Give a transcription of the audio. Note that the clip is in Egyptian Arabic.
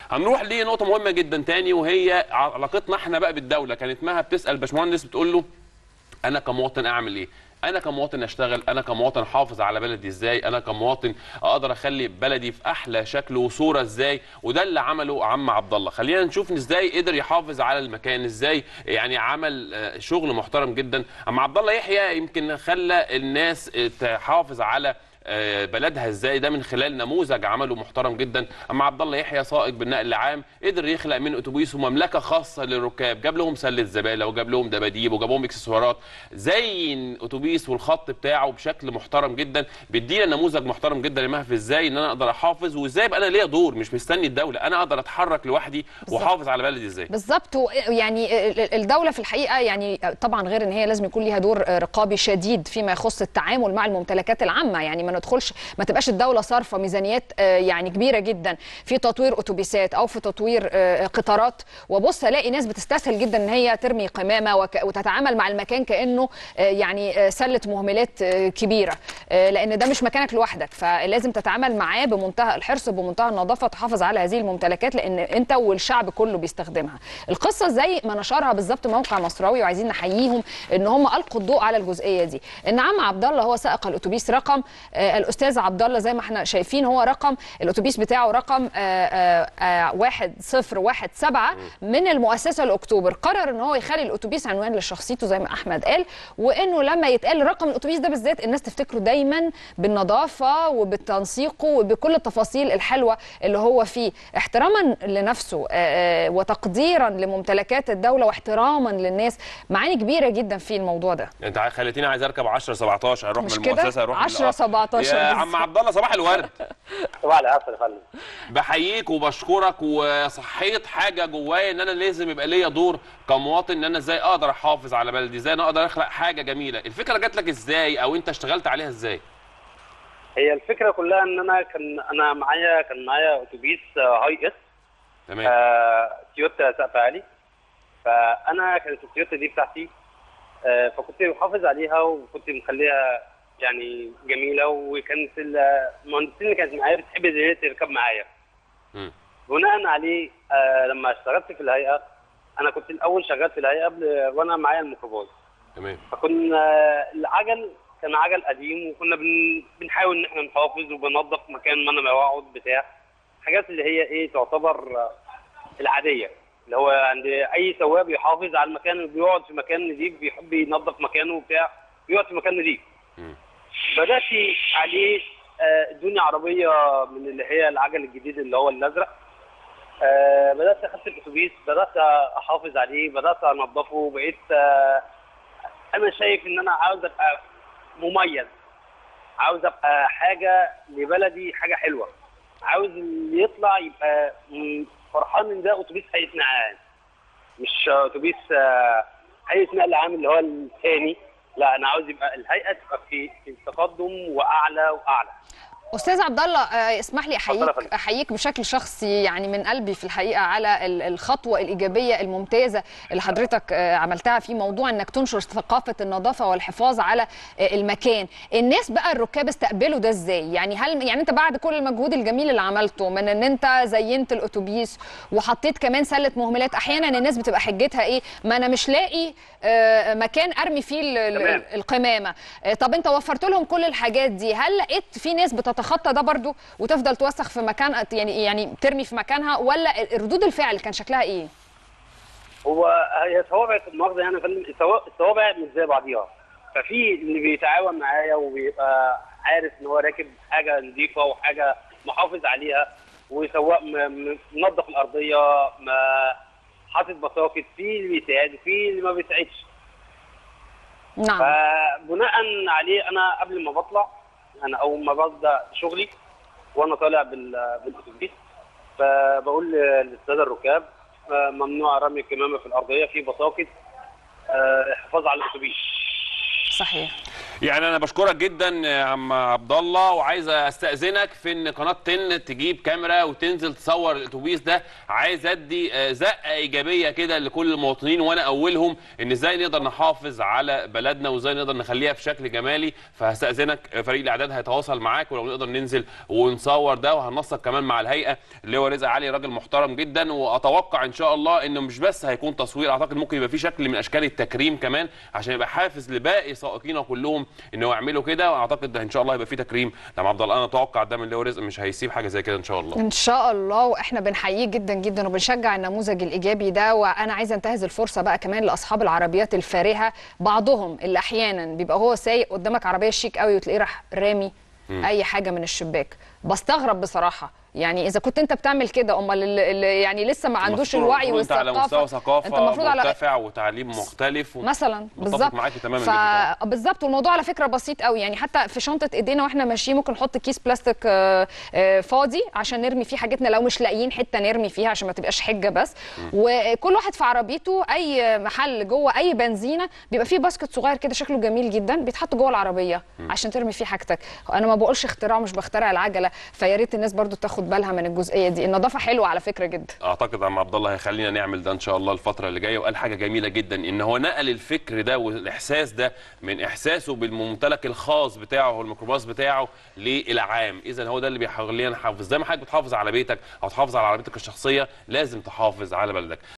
هنروح لنقطه مهمه جدا تاني وهي علاقتنا احنا بقى بالدوله كانت مها بتسال باشمهندس بتقول له انا كمواطن اعمل ايه انا كمواطن اشتغل انا كمواطن احافظ على بلدي ازاي انا كمواطن اقدر اخلي بلدي في احلى شكل وصوره ازاي وده اللي عمله عم عبد الله خلينا نشوف ازاي قدر يحافظ على المكان ازاي يعني عمل آه، شغل محترم جدا عم عبد الله يحيى يمكن خلى الناس آه، تحافظ على آه، بلدها ازاي ده من خلال نموذج عمله محترم جدا اما عبد الله يحيى سائق بالنقل العام قدر يخلق من اتوبيسه مملكه خاصه للركاب جاب لهم سله زباله وجاب لهم دباديب وجاب لهم اكسسوارات زين اتوبيس والخط بتاعه بشكل محترم جدا بيدينا نموذج محترم جدا لمهف ازاي ان انا اقدر احافظ وازاي يبقى انا ليا دور مش مستني الدوله انا اقدر اتحرك لوحدي واحافظ على بلدي ازاي بالظبط و- يعني ال- ال- الدوله في الحقيقه يعني طبعا غير ان هي لازم يكون ليها دور رقابي شديد فيما يخص التعامل مع الممتلكات العامه يعني ما ندخلش ما تبقاش الدوله صارفه ميزانيات آه، يعني كبيره جدا في تطوير اتوبيسات او في تطوير آه، قطارات وبص الاقي ناس بتستسهل جدا ان هي ترمي قمامه وك- وتتعامل مع المكان كانه آه، يعني آه، سله مهملات آه، كبيره آه، لان ده مش مكانك لوحدك فلازم تتعامل معاه بمنتهى الحرص بمنتهى النظافه تحافظ على هذه الممتلكات لان انت والشعب كله بيستخدمها القصه زي ما نشرها بالظبط موقع مصراوي وعايزين نحييهم ان هم القوا الضوء على الجزئيه دي ان عم عبد الله هو سائق الاتوبيس رقم آه، الاستاذ عبد الله زي ما احنا شايفين هو رقم الاتوبيس بتاعه رقم آه، آه، آه، واحد صفر واحد سبعة من المؤسسه لاكتوبر قرر ان هو يخلي الاتوبيس عنوان لشخصيته زي ما احمد قال وانه لما يتقال رقم الاتوبيس ده بالذات الناس تفتكره دايما بالنظافه وبالتنسيق وبكل التفاصيل الحلوه اللي هو فيه احتراما لنفسه آه، آه، وتقديرا لممتلكات الدوله واحتراما للناس معاني كبيره جدا في الموضوع ده انت عاي- خليتيني عايز اركب 10 17 اروح مش من كده؟ المؤسسه اروح من 10 الأ- 17 يا بالظبط. عم عبد الله صباح الورد صباح العسل يا فندم بحييك وبشكرك وصحيت حاجه جوايا ان انا لازم يبقى ليا دور كمواطن ان انا ازاي اقدر احافظ على بلدي ازاي انا اقدر اخلق حاجه جميله الفكره جات لك ازاي او انت اشتغلت عليها ازاي هي الفكره كلها ان انا كان انا معايا كان معايا اتوبيس آه، هاي اس تمام آه، تويوتا سقف عالي فانا كانت التويوتا دي بتاعتي آه، فكنت محافظ عليها وكنت مخليها يعني جميله وكانت المهندسين اللي كانت معايا بتحب ان هي تركب معايا مم. بناء عليه آه، لما اشتغلت في الهيئه انا كنت الاول شغال في الهيئه قبل وانا معايا الميكروباص تمام فكنا العجل كان عجل قديم وكنا بن... بنحاول ان احنا نحافظ وبننظف مكان ما انا بقعد بتاع حاجات اللي هي ايه تعتبر آه، العاديه اللي هو عند اي سواق بيحافظ على المكان اللي بيقعد في مكان نظيف بيحب ينظف مكانه وبتاع بيقعد في مكان نظيف مم. بدات عليه آه، ادوني عربيه من اللي هي العجل الجديد اللي هو الازرق آه، بدات اخدت الاتوبيس بدات احافظ عليه بدات انظفه بقيت آه، انا شايف ان انا عاوز ابقى مميز عاوز ابقى حاجه لبلدي حاجه حلوه عاوز اللي يطلع يبقى م- فرحان ان ده اتوبيس هيئه نقل مش اتوبيس آه، هيئه نقل عام اللي هو الثاني لا انا عاوز يبقى الهيئه تبقى في في تقدم واعلى واعلى استاذ عبد الله آه، اسمح لي اتفضل يا احييك فندم. احييك بشكل شخصي يعني من قلبي في الحقيقه على ال- الخطوه الايجابيه الممتازه اللي حضرتك آه، عملتها في موضوع انك تنشر ثقافه النظافه والحفاظ على آه، المكان الناس بقى الركاب استقبلوا ده ازاي يعني هل يعني انت بعد كل المجهود الجميل اللي عملته من ان انت زينت الاتوبيس وحطيت كمان سله مهملات احيانا الناس بتبقى حجتها ايه ما انا مش لاقي آه، مكان ارمي فيه ال- ال- تمام. القمامه آه، طب انت وفرت لهم كل الحاجات دي هل لقيت في ناس بتتخطى ده برضو وتفضل توسخ في مكان يعني يعني ترمي في مكانها ولا ردود الفعل كان شكلها ايه هو هي صوابع المؤاخذه يعني يا فندم الصوا- الصوابع مش زي بعضيها ففي اللي بيتعاون معايا وبيبقى عارف ان هو راكب حاجه نظيفه وحاجه محافظ عليها وسواق م- م- منظف الارضيه ما حاطط بساكت في اللي بيساعد وفي اللي ما بيساعدش نعم فبناء عليه انا قبل ما بطلع انا اول ما ببدا شغلي وانا طالع بال- بالاتوبيس فبقول للساده الركاب آه، ممنوع رمي الكمامه في الارضيه في بساكت آه، حفاظ على الاتوبيس صحيح يعني انا بشكرك جدا يا عم عبد الله وعايز استاذنك في ان قناه 10 تجيب كاميرا وتنزل تصور الاتوبيس ده عايز ادي آه، زقه ايجابيه كده لكل المواطنين وانا اولهم ان ازاي نقدر نحافظ على بلدنا وازاي نقدر نخليها بشكل جمالي فهستاذنك آه، فريق الاعداد هيتواصل معاك ولو نقدر ننزل ونصور ده وهننسق كمان مع الهيئه اللي هو رزق علي راجل محترم جدا واتوقع ان شاء الله انه مش بس هيكون تصوير اعتقد ممكن يبقى في شكل من اشكال التكريم كمان عشان يبقى حافز لباقي سائقينا كلهم انه يعملوا كده واعتقد ده ان شاء الله هيبقى في تكريم لما عبد الله انا اتوقع ده من اللي هو رزق مش هيسيب حاجه زي كده ان شاء الله ان شاء الله واحنا بنحييه جدا جدا وبنشجع النموذج الايجابي ده وانا عايزه انتهز الفرصه بقى كمان لاصحاب العربيات الفارهه بعضهم اللي احيانا بيبقى هو سايق قدامك عربيه شيك قوي وتلاقيه راح رامي اي حاجه من الشباك بستغرب بصراحه يعني اذا كنت انت بتعمل كده امال اللي اللي يعني لسه ما عندوش المفروض- الوعي المفروض انت على والثقافه مستوى ثقافه انت المفروض على مرتفع وتعليم مختلف و... مثلا متفق بالظبط معاكي تماما ف... جدا طبعاً. بالظبط والموضوع على فكره بسيط قوي يعني حتى في شنطه ايدينا واحنا ماشيين ممكن نحط كيس بلاستيك آه، آه، فاضي عشان نرمي فيه حاجتنا لو مش لاقيين حته نرمي فيها عشان ما تبقاش حجه بس وكل واحد في عربيته اي محل جوه اي بنزينه بيبقى فيه باسكت صغير كده شكله جميل جدا بيتحط جوه العربيه عشان ترمي فيه حاجتك انا ما بقولش اختراع مش بخترع العجله فيا ريت الناس برضو تاخد بالها من الجزئيه دي النظافه حلوه على فكره جدا اعتقد عم عبد الله هيخلينا نعمل ده ان شاء الله الفتره اللي جايه وقال حاجه جميله جدا ان هو نقل الفكر ده والاحساس ده من احساسه بالممتلك الخاص بتاعه والميكروباص بتاعه للعام اذا هو ده اللي بيخلينا نحافظ زي ما حضرتك بتحافظ على بيتك او تحافظ على عربيتك الشخصيه لازم تحافظ على بلدك